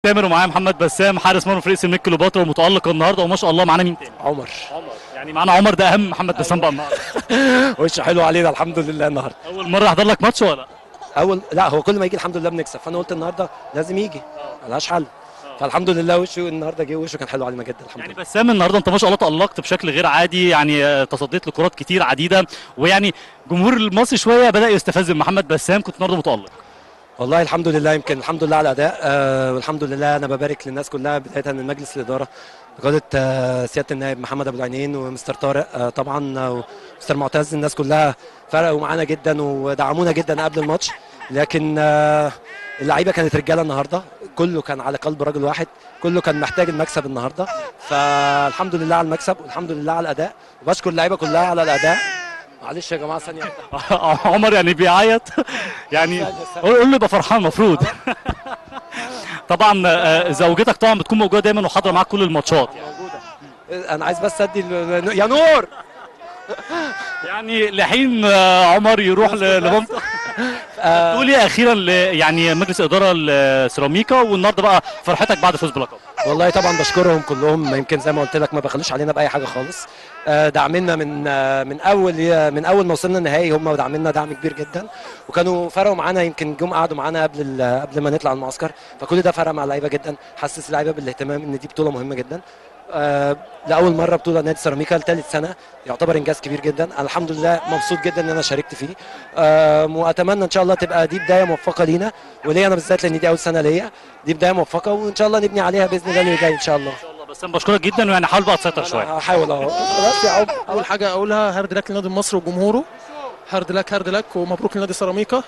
تامر ومعايا محمد بسام حارس مرمى فريق سيراميك كليوباترا ومتالق النهارده وما شاء الله معانا مين تاني؟ عمر عمر يعني معانا عمر ده اهم محمد بسام بقى النهارده وشه حلو علينا الحمد لله النهارده اول مره احضر لك ماتش ولا؟ اول لا هو كل ما يجي الحمد لله بنكسب فانا قلت النهارده لازم يجي ملهاش حل فالحمد لله وشه النهارده جه وشه كان حلو علينا جدا الحمد يعني لله بسام النهارده انت ما شاء الله تالقت بشكل غير عادي يعني آه، تصديت لكرات كتير عديده ويعني جمهور المصري شويه بدا يستفز من محمد بسام كنت النهارده متالق والله الحمد لله يمكن الحمد لله على الاداء آه والحمد لله انا ببارك للناس كلها بدايه من مجلس الاداره بقياده آه سياده النائب محمد ابو العينين ومستر طارق آه طبعا آه ومستر معتز الناس كلها فرقوا معانا جدا ودعمونا جدا قبل الماتش لكن آه اللعيبه كانت رجاله النهارده كله كان على قلب رجل واحد كله كان محتاج المكسب النهارده فالحمد لله على المكسب والحمد لله على الاداء وبشكر اللعيبه كلها على الاداء معلش يا جماعه ثانيه واحدة. عمر يعني بيعيط يعني قول قول له يبقى فرحان المفروض طبعا آه، زوجتك طبعا بتكون موجوده دايما وحاضره معاك كل الماتشات يعني. انا عايز بس ادي ال- يا نور يعني لحين آه، عمر يروح ل- لمامته آه، تقول ايه اخيرا ل- يعني مجلس اداره السيراميكا والنهارده بقى فرحتك بعد فوز بلقب والله طبعا بشكرهم كلهم يمكن زي ما قلت لك ما بخلوش علينا باي حاجه خالص آه، دعمنا من آه، من اول من اول ما وصلنا النهائي هم دعمنا دعم كبير جدا وكانوا فرقوا معانا يمكن جم قعدوا معانا قبل ال- قبل ما نطلع المعسكر فكل ده فرق مع اللعيبه جدا حسس اللعيبه بالاهتمام ان دي بطوله مهمه جدا آه، لاول مره بطوله نادي سيراميكا لثالث سنه يعتبر انجاز كبير جدا أنا الحمد لله مبسوط جدا ان انا شاركت فيه آه، واتمنى ان شاء الله تبقى دي بدايه موفقه لينا وليا انا بالذات لان دي اول سنه ليا دي بدايه موفقه وان شاء الله نبني عليها باذن الله اللي جاي ان شاء الله ان شاء الله بس انا بشكرك جدا ويعني حاول بقى تسيطر شويه أنا هحاول اهو خلاص يا عم اول حاجه اقولها هارد لك لنادي مصر وجمهوره هارد لك هارد لك ومبروك لنادي سيراميكا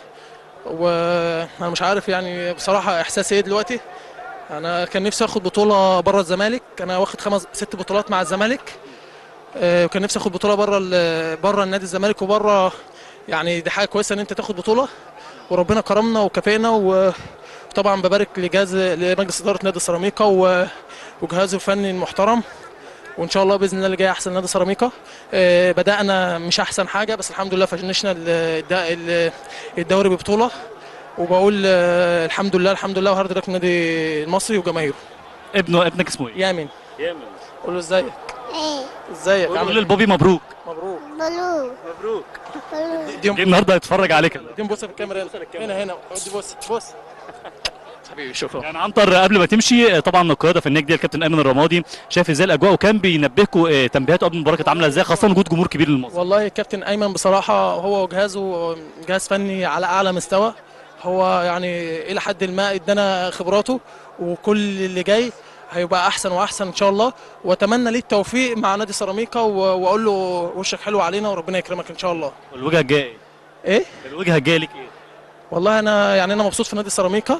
وانا مش عارف يعني بصراحه احساسي ايه دلوقتي انا كان نفسي اخد بطوله بره الزمالك انا واخد خمس ست بطولات مع الزمالك آه، وكان نفسي اخد بطوله بره ال- بره النادي الزمالك وبره يعني دي حاجه كويسه ان انت تاخد بطوله وربنا كرمنا وكافئنا و- وطبعا ببارك لجهاز لمجلس اداره نادي سيراميكا و- وجهازه الفني المحترم وان شاء الله باذن الله اللي جاي احسن نادي سيراميكا آه، بدانا مش احسن حاجه بس الحمد لله فنشنا ال- الد- ال- الدوري ببطوله وبقول آه، الحمد لله الحمد لله وهارد لك النادي المصري وجماهيره ابنه ابنك اسمه ايه؟ يامن يامن قول له ازيك ايه ازيك قول عامل للبوبي مبروك مبروك بلو مبروك بلو جه النهارده يتفرج عليك اديهم بص في الكاميرا هنا هنا هنا ادي بص بص حبيبي شكرا يعني عنتر قبل ما تمشي طبعا القياده في النادي الكابتن ايمن الرمادي شايف ازاي الاجواء وكان بينبهكم آه، تنبيهاته قبل المباراه كانت عامله ازاي خاصه وجود جمهور كبير للمصري والله كابتن ايمن بصراحه هو وجهازه جهاز فني على اعلى مستوى هو يعني الى حد ما ادانا خبراته وكل اللي جاي هيبقى احسن واحسن ان شاء الله واتمنى ليه التوفيق مع نادي سيراميكا و- واقول له وشك حلو علينا وربنا يكرمك ان شاء الله الوجهه الجايه ايه الوجهه الجايه ليك ايه؟ والله انا يعني انا مبسوط في نادي سيراميكا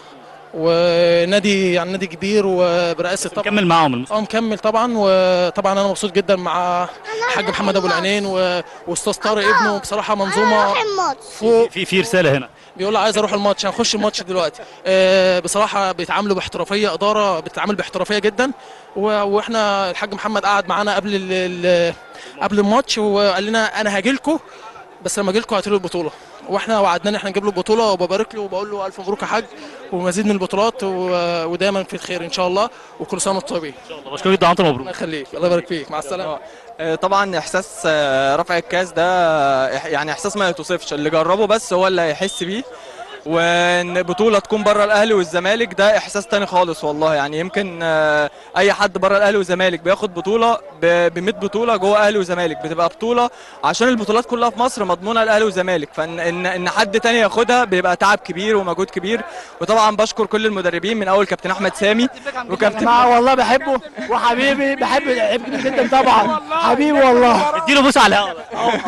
ونادي يعني نادي كبير وبرئاسه طبعا كمل معاهم الموسم. اه مكمل طبعا وطبعا انا مبسوط جدا مع الحاج محمد ابو العينين و- واستاذ طارق ابنه بصراحه منظومه روح الماتش فوق في في رساله هنا بيقول له عايز اروح الماتش هنخش الماتش دلوقتي آه، بصراحه بيتعاملوا باحترافيه اداره بتتعامل باحترافيه جدا و- واحنا الحاج محمد قعد معانا قبل ال- ال- قبل الماتش وقال لنا انا هاجي لكم بس لما اجي لكم هاتوا له البطوله واحنا وعدنا ان احنا نجيب له البطوله وببارك له وبقول له الف مبروك يا حاج ومزيد من البطولات و- ودايما في الخير ان شاء الله وكل سنه وانتم طيبين ان شاء الله بشكرك جدا عنتر مبروك الله يخليك الله يبارك فيك مع السلامه آه، طبعا احساس آه، رفع الكاس ده آه، إح- يعني احساس ما يتوصفش اللي جربه بس هو اللي هيحس بيه وان بطوله تكون بره الاهلي والزمالك ده احساس تاني خالص والله يعني يمكن آه، اي حد بره الاهلي والزمالك بياخد بطوله ب 100 بطوله جوه اهلي وزمالك بتبقى بطوله عشان البطولات كلها في مصر مضمونه الاهلي والزمالك فان ان ان حد تاني ياخدها بيبقى تعب كبير ومجهود كبير وطبعا بشكر كل المدربين من اول كابتن احمد سامي وكابتن والله بحبه وحبيبي بحب لعيب كبير جدا طبعا حبيبي والله اديله بوس على الهواء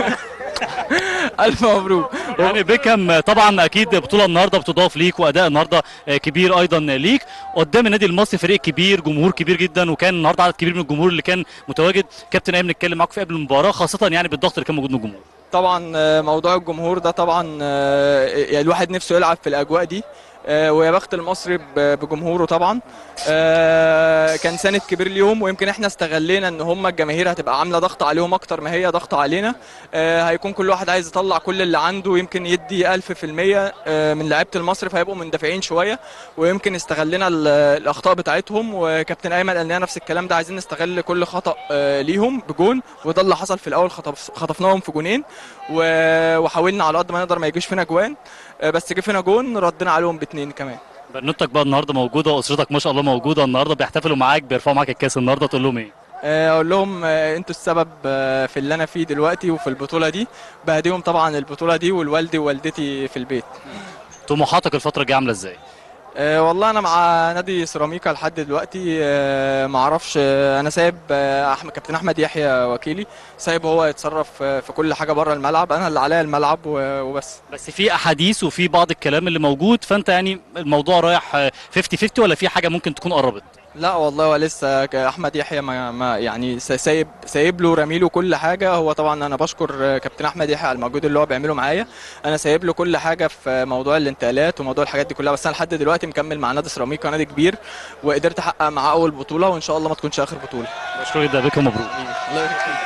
الف مبروك يعني بيكهام طبعا اكيد بطوله النهارده بتضاف ليك واداء النهارده آه، كبير ايضا ليك قدام النادي المصري فريق كبير جمهور كبير جدا وكان النهارده عدد كبير من الجمهور اللي كان متواجد كابتن ايمن اتكلم معاك في قبل المباراه خاصه يعني بالضغط اللي كان موجود من الجمهور طبعا آه، موضوع الجمهور ده طبعا آه، يعني الواحد نفسه يلعب في الاجواء دي آه، ويا بخت المصري ب- بجمهوره طبعا آه، كان سند كبير ليهم ويمكن احنا استغلينا ان هم الجماهير هتبقى عامله ضغط عليهم اكتر ما هي ضغط علينا آه، هيكون كل واحد عايز يطلع كل اللي عنده يمكن يدي 1000% آه، من لعيبه المصري فهيبقوا مندفعين شويه ويمكن استغلنا ال- الاخطاء بتاعتهم وكابتن ايمن قال لنا نفس الكلام ده عايزين نستغل كل خطا آه، ليهم بجون وده اللي حصل في الاول خطف خطفناهم في جونين و- وحاولنا على قد ما نقدر ما يجيش فينا جوان آه، بس جه فينا جون ردنا عليهم باتنين كمان بنوتك بقى النهارده موجوده واسرتك ما شاء الله موجوده النهارده بيحتفلوا معاك بيرفعوا معاك الكاس النهارده تقول لهم ايه؟ آه، اقول لهم آه، انتوا السبب آه، في اللي انا فيه دلوقتي وفي البطوله دي بهديهم طبعا البطوله دي والوالدي ووالدتي في البيت طموحاتك الفتره الجايه عامله ازاي؟ آه، والله انا مع نادي سيراميكا لحد دلوقتي آه، ما اعرفش آه، انا سايب آه، احمد كابتن احمد يحيى وكيلي سايب هو يتصرف آه، في كل حاجه بره الملعب انا اللي عليا الملعب و- وبس بس في احاديث وفي بعض الكلام اللي موجود فانت يعني الموضوع رايح آه، 50 50 ولا في حاجه ممكن تكون قربت؟ لا والله هو لسه ك- احمد يحيى ما, ما يعني س- سايب سايب له رميله كل حاجه هو طبعا انا بشكر آه، كابتن احمد يحيى على المجهود اللي هو بيعمله معايا انا سايب له كل حاجه في موضوع الانتقالات وموضوع الحاجات دي كلها بس انا لحد دلوقتي مكمل مع نادي سيراميكا نادي كبير وقدرت احقق معاه اول بطوله وان شاء الله ما تكونش اخر بطوله بشكرك جدا بك مبروك الله يبارك فيك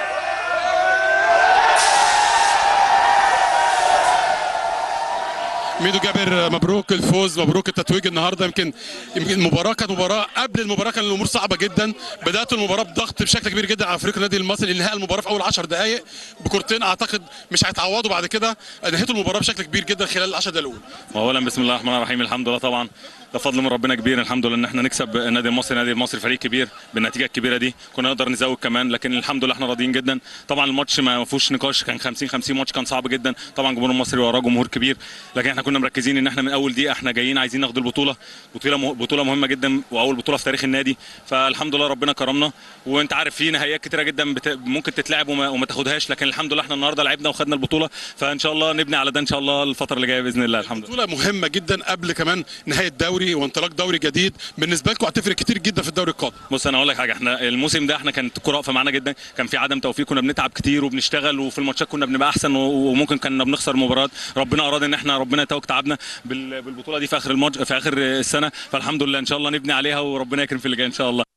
ميدو جابر مبروك الفوز مبروك التتويج النهارده يمكن يمكن المباراه كانت مباراه قبل المباراه كان الامور صعبه جدا بدات المباراه بضغط بشكل كبير جدا على فريق النادي المصري انهاء المباراه في اول 10 دقائق بكورتين اعتقد مش هيتعوضوا بعد كده نهيتوا المباراه بشكل كبير جدا خلال ال 10 دقائق الاولى اولا بسم الله الرحمن الرحيم الحمد لله طبعا ده فضل من ربنا كبير الحمد لله ان احنا نكسب النادي المصري النادي المصري فريق كبير بالنتيجه الكبيره دي كنا نقدر نزود كمان لكن الحمد لله احنا راضيين جدا طبعا الماتش ما فيهوش نقاش كان 50 50 ماتش كان صعب جدا طبعا الجمهور المصري وراه جمهور كبير لكن احنا كنا مركزين ان احنا من اول دقيقه احنا جايين عايزين ناخد البطوله بطوله مه- بطوله مهمه جدا واول بطوله في تاريخ النادي فالحمد لله ربنا كرمنا وانت عارف في نهائيات كتيره جدا بت... ممكن تتلعب وما... وما تاخدهاش لكن الحمد لله احنا النهارده لعبنا وخدنا البطوله فان شاء الله نبني على ده ان شاء الله الفتره اللي جايه باذن الله الحمد لله بطوله مهمه جدا قبل كمان نهايه دوري وانطلاق دوري جديد بالنسبه لكم هتفرق كتير جدا في الدوري القادم بص انا اقول لك حاجه احنا الموسم ده احنا كانت الكوره واقفه معانا جدا كان في عدم توفيق كنا بنتعب كتير وبنشتغل وفي الماتشات كنا بنبقى احسن و- وممكن كنا بنخسر مباريات ربنا اراد ان احنا ربنا يتوج تعبنا بال- بالبطوله دي في اخر الماتش في اخر السنه فالحمد لله ان شاء الله نبني عليها وربنا يكرم في اللي جاي ان شاء الله